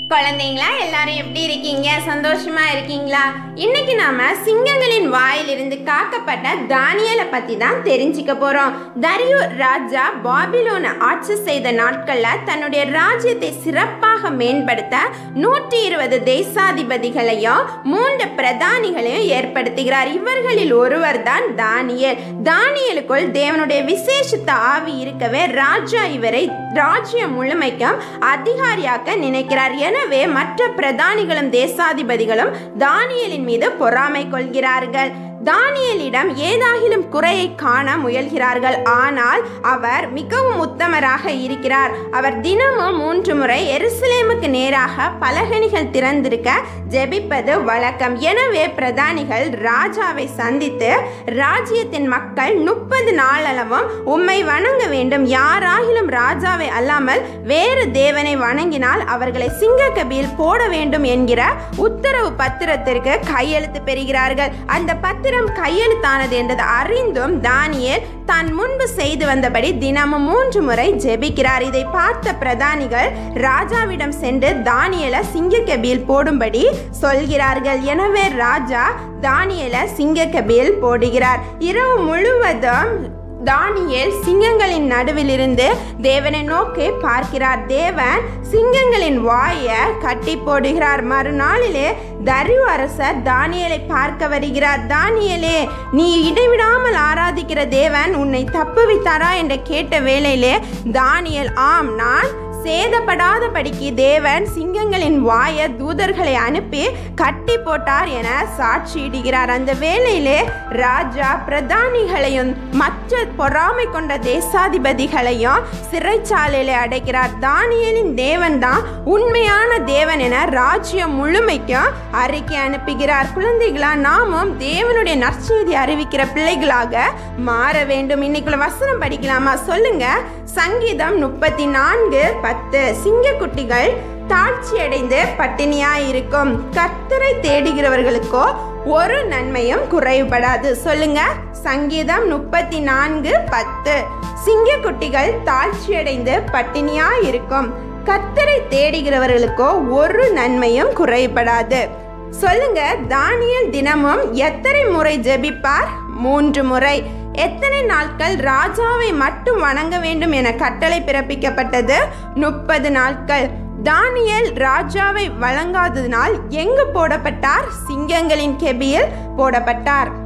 குழந்தைங்களா எல்லாரும் எப்படி இருக்கீங்க சந்தோஷமா இருக்கீங்களா இன்னைக்கு நாம சிங்கங்களின் வாயிலிருந்து காக்கப்பட்ட தானியலை பத்தி தான் தெரிஞ்சுக்க போறோம் தரியு ராஜா பாபிலோனை ஆட்சி செய்த நாட்கள்ல தன்னுடைய ராஜ்யத்தை சிறப்பாக மேம்படுத்த நூற்றி இருபது தேசாதிபதிகளையும் மூன்று பிரதானிகளையும் ஏற்படுத்துகிறார் இவர்களில் ஒருவர் தான் தானியல் தானியலுக்குள் தேவனுடைய விசேஷித்த ஆவி இருக்கவே ராஜா இவரை ராஜ்யம் முழுமைக்கும் அதிகாரியாக்க நினைக்கிறார் எனவே மற்ற பிரதானிகளும் தேசாதிபதிகளும் தானியலின் மீது பொறாமை கொள்கிறார்கள் தானியலிடம் ஏதாகிலும் குறையை காண முயல்கிறார்கள் ஆனால் அவர் மிகவும் உத்தமராக இருக்கிறார் அவர் தினமும் மூன்று முறை எருசலேமுக்கு நேராக பலகணிகள் திறந்திருக்க ஜெபிப்பது வழக்கம் எனவே பிரதானிகள் ராஜாவை சந்தித்து ராஜ்யத்தின் மக்கள் முப்பது நாளளவும் உம்மை வணங்க வேண்டும் யாராகிலும் ராஜாவை அல்லாமல் வேறு தேவனை வணங்கினால் அவர்களை சிங்கக்கபியில் போட வேண்டும் என்கிற உத்தரவு பத்திரத்திற்கு கையெழுத்து பெறுகிறார்கள் அந்த பத்திரம் கையெழுத்தானது என்றது அறிந்தும் தானியேல் தான் முன்பு செய்து வந்தபடி தினமும் மூன்று முறை ஜெபிக்கிறார் இதை பார்த்த பிரதானிகள் ராஜாவிடம் சென்று தானியலை சிங்கக்கபியில் போடும்படி சொல்கிறார்கள் எனவே ராஜா தானியலை சிங்கக்கபியில் போடுகிறார் இரவு முழுவதும் தானியேல் சிங்கங்களின் நடுவிலிருந்து தேவனை நோக்கி பார்க்கிறார் தேவன் சிங்கங்களின் வாயை கட்டி போடுகிறார் மறுநாளிலே தரியு அரசர் தானியலை பார்க்க வருகிறார் தானியலே நீ இடைவிடாமல் ஆராதிக்கிற தேவன் உன்னை தப்புவித்தாரா என்று கேட்ட வேளையிலே தானியல் ஆம் நான் சேதப்படாதபடிக்கு தேவன் சிங்கங்களின் வாய தூதர்களை அனுப்பி கட்டி போட்டார் என சாட்சியிடுகிறார் அந்த வேளையிலே ராஜா பிரதானிகளையும் மற்ற பொறாமை கொண்ட தேசாதிபதிகளையும் சிறைச்சாலையில அடைக்கிறார் தானியலின் தேவன் தான் உண்மையான தேவன் என ராஜ்யம் முழுமைக்கும் அறிக்கை அனுப்புகிறார் குழந்தைகளா நாமும் தேவனுடைய நற்செய்தி அறிவிக்கிற பிள்ளைகளாக மாற வேண்டும் இன்னைக்குள்ள வசனம் படிக்கலாமா சொல்லுங்க சங்கீதம் முப்பத்தி நான்கு பத்து சிங்கக்குட்டிகள் தாழ்ச்சியடைந்து பட்டினியாய் இருக்கும் கர்த்தரை தேடுகிறவர்களுக்கோ ஒரு நன்மையும் குறைபடாது சொல்லுங்க சங்கீதம் முப்பத்தி நான்கு பத்து சிங்கக்குட்டிகள் தாழ்ச்சியடைந்து பட்டினியாய் இருக்கும் கர்த்தரை தேடுகிறவர்களுக்கோ ஒரு நன்மையும் குறைபடாது சொல்லுங்க தானியல் தினமும் எத்தனை முறை ஜெபிப்பார் மூன்று முறை எத்தனை நாட்கள் ராஜாவை மட்டும் வணங்க வேண்டும் என கட்டளை பிறப்பிக்கப்பட்டது முப்பது நாட்கள் தானியல் ராஜாவை வழங்காததினால் எங்கு போடப்பட்டார் சிங்கங்களின் கெபியில் போடப்பட்டார்